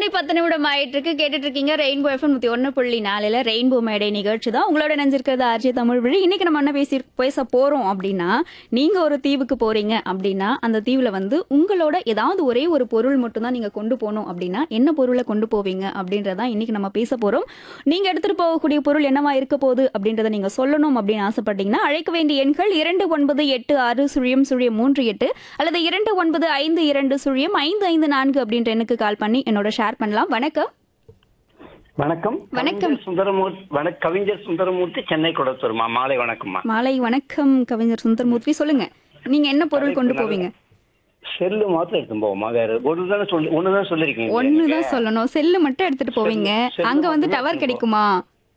மணி பத்து நிமிடம் ஆயிட்டு இருக்கு கேட்டுட்டு இருக்கீங்க ரெயின்போ எஃப்எம் நூத்தி ஒன்னு புள்ளி நாலுல ரெயின்போ மேடை நிகழ்ச்சி தான் உங்களோட நினைஞ்சிருக்கிறது ஆர்ஜி தமிழ் வழி இன்னைக்கு நம்ம என்ன பேசி பேச போறோம் அப்படின்னா நீங்க ஒரு தீவுக்கு போறீங்க அப்படின்னா அந்த தீவுல வந்து உங்களோட ஏதாவது ஒரே ஒரு பொருள் மட்டும் தான் நீங்க கொண்டு போகணும் அப்படின்னா என்ன பொருளை கொண்டு போவீங்க அப்படின்றதான் இன்னைக்கு நம்ம பேச போறோம் நீங்க எடுத்துட்டு போகக்கூடிய பொருள் என்னவா இருக்க போகுது அப்படின்றத நீங்க சொல்லணும் அப்படின்னு ஆசைப்பட்டீங்கன்னா அழைக்க வேண்டிய எண்கள் இரண்டு ஒன்பது எட்டு ஆறு சுழியம் சுழியம் மூன்று எட்டு அல்லது இரண்டு ஒன்பது ஐந்து இரண்டு சுழியம் ஐந்து ஐந்து நான்கு அப்படின்ற எண்ணுக்கு கால் பண்ணி என்னோட ஷேர் பண்ணலாம் வணக்கம் வணக்கம் வணக்கம். கவிஞர் சுந்தரமூர்த்தி வணக் கவிஞர் சுந்தரமூர்த்தி சென்னை கொடுத்துருமா மாலை வணக்கம்மா மாலை வணக்கம் கவிஞர் சுந்தரமூர்த்தி சொல்லுங்க நீங்க என்ன பொருள் கொண்டு போவீங்க செல்லு மாத்திரம் எடுத்து போவோமா வேற ஒரு தானே சொல்லி ஒண்ணுதான் சொல்லிருக்கீங்க ஒண்ணுதான் சொல்லணும் செல்லு மட்டும் எடுத்துட்டு போவீங்க செல்லு அங்க வந்து மட்டும் டவர் எடுத்துட்டு கிடைக்குமா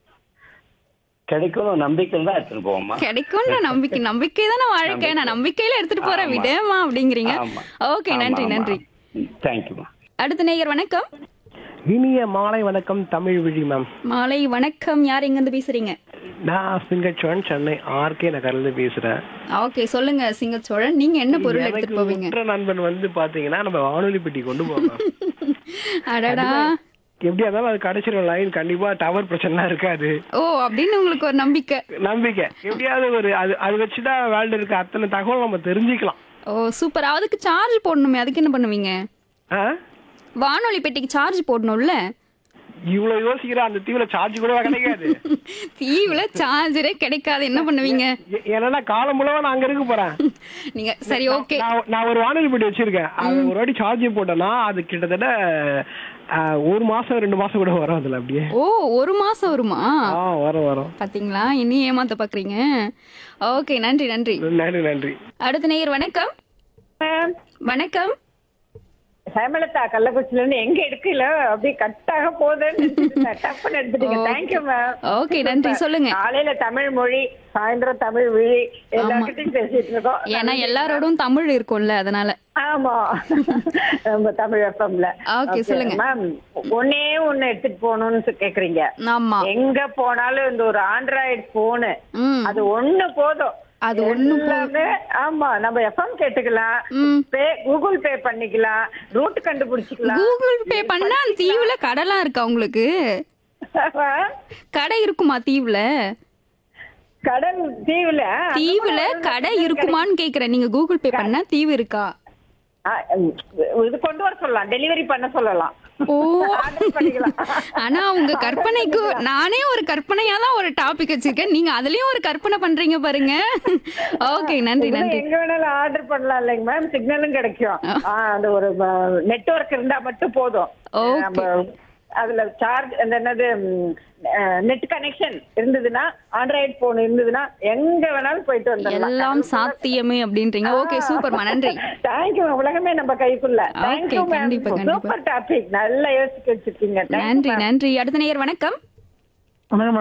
கிடைக்கும் நம்பிக்கையில் தான் எடுத்துட்டு போவோமா கிடைக்கும்னு நம்பிக்கை நம்பிக்கை தானே வாழ்க்கை நான் நம்பிக்கையில எடுத்துட்டு போறேன் ஆமா. விடேமா அப்படிங்கிறீங்க ஆமா. ஓகே நன்றி நன்றி தேங்க்யூமா அடுத்த நேயர் வணக்கம் இனிய மாலை வணக்கம் தமிழ் விழி மேம் மாலை வணக்கம் யார் எங்க இருந்து பேசுறீங்க நான் சிங்கச்சோழன் சென்னை ஆர்கே நகர்ல இருந்து பேசுறேன் ஓகே சொல்லுங்க சிங்கச்சோழன் நீங்க என்ன பொருள் எனக்கு எடுத்துட்டு போவீங்க உற்ற நண்பன் வந்து பாத்தீங்கன்னா நம்ம வானொலி பெட்டி கொண்டு போவோம் அடடா எப்படியா இருந்தாலும் அது கிடைச்சிரும் லைன் கண்டிப்பா டவர் பிரச்சனை இருக்காது ஓ அப்படின்னு உங்களுக்கு ஒரு நம்பிக்கை நம்பிக்கை எப்படியாவது ஒரு அது அது வச்சுதான் வேர்ல்டு இருக்க அத்தனை தகவல் நம்ம தெரிஞ்சுக்கலாம் ஓ சூப்பர் அதுக்கு சார்ஜ் போடணுமே அதுக்கு என்ன பண்ணுவீங்க ஆ? வானொலி பெட்டிக்கு சார்ஜ் போடணும்ல இவ்வளவு யோசிக்கிற அந்த தீவிர சார்ஜ் கூட கிடைக்காது தீவுல சார்ஜரே கிடைக்காது என்ன பண்ணுவீங்க ஏ- ஏன்னா காலம் முழுவதும் நான் அங்க இருக்க போறேன் நீங்க சரி ஓகே நான் நான் ஒரு வானொலி பெட்டி வச்சிருக்கேன் அது ஒரு வாட்டி சார்ஜ் போட்டேன்னா அது கிட்டத்தட்ட ஆ, ஒரு மாசம் ரெண்டு மாசம் கூட வரும் அதுல அப்படியே ஓ ஒரு மாசம் வருமா ஆ வரும் வரும் பாத்தீங்களா இனி ஏமாத்த பாக்குறீங்க ஓகே நன்றி நன்றி நன்றி நன்றி அடுத்த நேயர் வணக்கம் மேம் வணக்கம் ஹேமலதா கள்ளக்குறிச்சில இருந்து எங்க எடுக்கல அப்படியே கட்டாக போகுதுன்னு நினைச்சிருந்தேன். டப்புன்னு எடுத்துட்டீங்க Okay. தேங்க்யூ மேம் Okay, நன்றி. சொல்லுங்க. காலையில தமிழ் மொழி சாயந்தரம் தமிழ் விழி எல்லார்கிட்டயும் பேசிட்டு இருக்கோம் ஏன்னா எல்லாரோடும் தமிழ் இருக்கும்ல அதனால ஆமா நம்ம தமிழ் எஃப்எம்ல Okay, சொல்லுங்க. மேம் ஒன்னே ஒண்ணு எடுத்துட்டு போகணும்னு சொ- கேக்குறீங்க ஆமா எங்க போனாலும் இந்த ஒரு ஆண்ட்ராய்டு போனு ம் அது ஒண்ணு போதும் அது ஒண்ணு போதும். எல்லாமே, ஆமா நம்ம எஃப்எம் கேட்டுக்கலாம் ம். பே கூகுள் பே பண்ணிக்கலாம் ரூட் கண்டுபிடிச்சிக்கலாம் கூகுள் பே பண்ணா அந்த தீவுல கடைலாம் இருக்கா உங்களுக்கு கடை இருக்குமா தீவுல கடல் தீவுல தீவுல கடை இருக்குமான்னு கேக்குறேன் நீங்க கூகுள் பே பண்ணா தீவு இருக்கா ஆ, ம், இது கொண்டு வர சொல்லலாம் டெலிவரி பண்ண சொல்லலாம் ஓ Order பண்ணிக்கலாம். ஆனா உங்க கற்பனைக்கு நானே ஒரு கற்பனையா தான் ஒரு டாபிக் வச்சிருக்கேன் நீங்க அதுலயும் ஒரு கற்பனை பண்றீங்க பாருங்க ஓகே நன்றி இதுல நன்றி எங்க வேணாலும் ஆர்டர் பண்ணலாம் இல்லைங்க மேம் சிக்னலும் கிடைக்கும் ஆ, அந்த ஒரு நெட்வொர்க் இருந்தா மட்டும் போதும் Okay. நம்ம அதுல சார்ஜ் அந்த என்னது நெட் கனெக்ஷன் இருந்ததுன்னா ஆண்ட்ராய்டு போன் இருந்ததுன்னா எங்க வேணாலும் போயிட்டு வந்துடலாம் எல்லாம் சாத்தியமே அப்படின்றீங்க ஓகே சூப்பர்மா நன்றி தேங்க்யூ உலகமே நம்ம கைக்குள்ள தேங்க்யூ மேம் கண்டிப்பா, கண்டிப்பா. சூப்பர் டாபிக் நல்லா யோசிக்க வச்சிருக்கீங்க Thank you, நன்றி ma'am. நன்றி அடுத்த நேயர் வணக்கம்